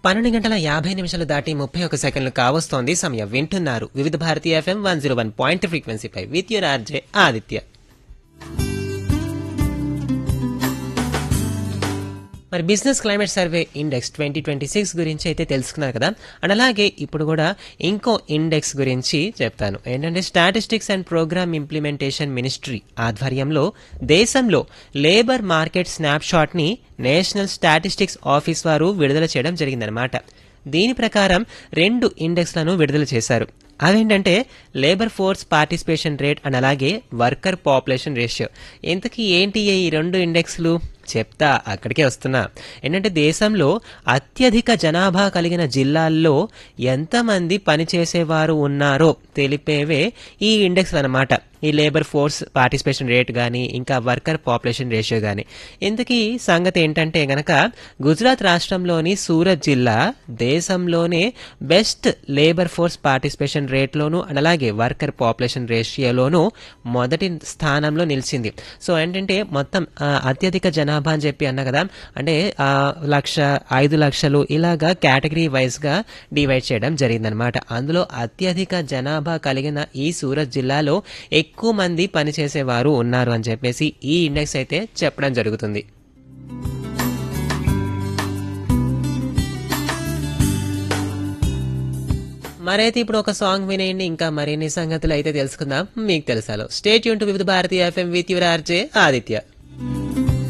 పన్నెండు గంటల యాభై నిమిషాలు దాటి ముప్పై ఒక సెకండ్లు కావస్తోంది సమయం వింటున్నారు వివిధ భారతీయ FM one zero one point ఫ్రీక్వెన్సీపై విత్ యూర్ ఆర్జే ఆదిత్య మరి business climate survey index twenty twenty six గురించి అయితే తెలుసుకున్నారు కదా అండ్ అలాగే ఇప్పుడు కూడా ఇంకో ఇండెక్స్ గురించి చెప్తాను ఏంటంటే statistics and programme implementation ministry ఆధ్వర్యంలో దేశంలో లేబర్ మార్కెట్ స్నాప్షాట్ ని నేషనల్ స్టాటిస్టిక్స్ ఆఫీస్ వారు విడుదల చేయడం జరిగిందనమాట దీని ప్రకారం రెండు ఇండెక్స్లను విడుదల చేశారు అవేంటంటే labour force participation rate and అలాగే వర్కర్ పాపులేషన్ రేషియో ఇంతకీ ఏంటి ఈ రెండు ఇండెక్స్లు చెప్తా అక్కడికే వస్తున్నా ఏంటంటే దేశంలో అత్యధిక జనాభా కలిగిన జిల్లాల్లో ఎంతమంది పనిచేసేవారు ఉన్నారో తెలిపేవే ఈ ఇండెక్స్ అన్నమాట ఈ లేబర్ ఫోర్స్ పార్టిసిపేషన్ రేట్ కానీ ఇంకా వర్కర్ పాపులేషన్ రేషియో కానీ ఇంతకీ సంగతి ఏంటంటే గనక గుజరాత్ రాష్ట్రంలోని సూరత్ జిల్లా దేశంలోనే బెస్ట్ లేబర్ ఫోర్స్ పార్టిసిపేషన్ రేట్లోను అండ్ అలాగే వర్కర్ పాపులేషన్ రేషియోలోను మొదటి స్థానంలో నిలిచింది సో ఏంటంటే మొత్తం ఆ, అత్యధిక జనాభా అని చెప్పి అన్నా కదా అంటే ఆ, లక్ష ఐదు లక్షలు ఇలాగా కేటగిరీ వైజ్గా డివైడ్ చేయడం జరిగిందనమాట అందులో అత్యధిక జనాభా కలిగిన ఈ సూరత్ జిల్లాలో ఎక్కువ మంది పనిచేసేవారు ఉన్నారు అని చెప్పేసి ఈ ఇండెక్స్ అయితే చెప్పడం జరుగుతుంది మరైతే ఇప్పుడు ఒక సాంగ్ వినేయండి ఇంకా మరిన్ని సంగతులు అయితే తెలుసుకుందాం మీకు తెలుసాలో స్టేట్ యూన్ టు వివిధ భారతీయ FM with your RJ Aditya